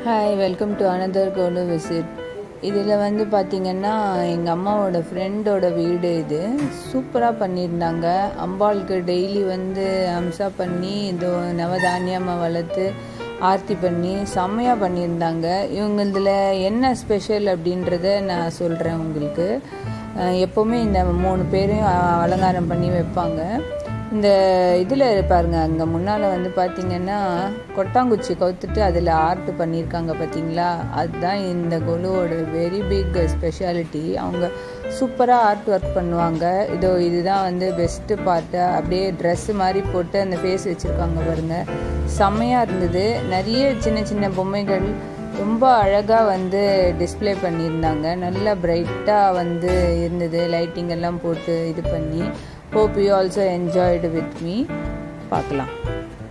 hi welcome to another golu visit இதில் வந்து பார்த்திங்கன்னா எங்கள் அம்மாவோட ஃப்ரெண்டோட வீடு இது சூப்பராக பண்ணியிருந்தாங்க அம்பாளுக்கு டெய்லி வந்து அம்சா பண்ணி இதோ நவதானியமாக வளர்த்து ஆர்த்தி பண்ணி செம்மையாக பண்ணியிருந்தாங்க இவங்க இதில் என்ன ஸ்பெஷல் அப்படின்றத நான் சொல்கிறேன் உங்களுக்கு அஹ் எப்போவுமே இந்த மூணு பேரையும் அ- அலங்காரம் பண்ணி வைப்பாங்க இந்த இதில் பாருங்க அங்கே முன்னால் வந்து பார்த்தீங்கன்னா கொட்டாங்குச்சி கவுத்துட்டு அதில் ஆர்ட் பண்ணியிருக்காங்க பார்த்தீங்களா அதுதான் இந்த கொலுவோட வெரி பிக் ஸ்பெஷாலிட்டி அவங்க சூப்பராக ஆர்ட் ஒர்க் பண்ணுவாங்க இதோ இதுதான் வந்து பெஸ்ட்டு பார்ட்டு அப்படியே ட்ரெஸ்ஸு மாதிரி போட்டு அந்த ஃபேஸ் வச்சுருக்காங்க பாருங்க செம்மையாக இருந்தது நிறைய சின்ன சின்ன பொம்மைகள் ரொம்ப அழகாக வந்து டிஸ்ப்ளே பண்ணியிருந்தாங்க நல்லா பிரைட்டாக வந்து இருந்தது லைட்டிங் எல்லாம் போட்டு இது பண்ணி hope you also enjoyed with me பார்க்கலாம்